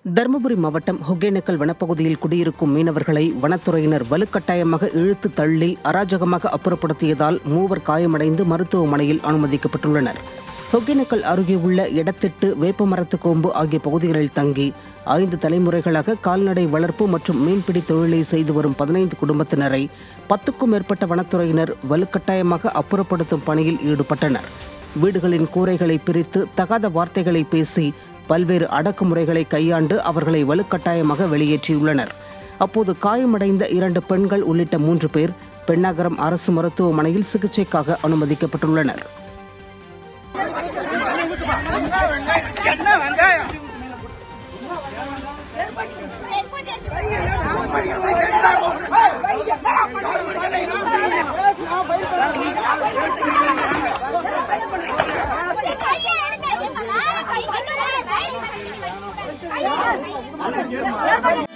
தருமபுரி மாவட்டம் ஒகேனக்கல் வனப்பகுதியில் குடியிருக்கும் மீனவர்களை வனத்துறையினர் வலுக்கட்டாயமாக இழுத்து தள்ளி அராஜகமாக அப்புறப்படுத்தியதால் மூவர் காயமடைந்து மருத்துவமனையில் அனுமதிக்கப்பட்டுள்ளனர் ஒகேனக்கல் அருகே உள்ள எடத்திட்டு வேப்பமரத்து கோம்பு ஆகிய பகுதிகளில் தங்கி ஐந்து தலைமுறைகளாக கால்நடை வளர்ப்பு மற்றும் மீன்பிடி தொழிலை செய்து வரும் பதினைந்து குடும்பத்தினரை பத்துக்கும் மேற்பட்ட வனத்துறையினர் வலுக்கட்டாயமாக அப்புறப்படுத்தும் பணியில் ஈடுபட்டனர் வீடுகளின் கூரைகளை பிரித்து தகாத வார்த்தைகளை பேசி பல்வேறு அடக்குமுறைகளை கையாண்டு அவர்களை வலுக்கட்டாயமாக வெளியேற்றியுள்ளனர் அப்போது காயமடைந்த இரண்டு பெண்கள் உள்ளிட்ட மூன்று பேர் பெண்ணாகரம் அரசு மருத்துவமனையில் சிகிச்சைக்காக அனுமதிக்கப்பட்டுள்ளனர் கையை எடுக்காதீங்க. கை, கை, கை.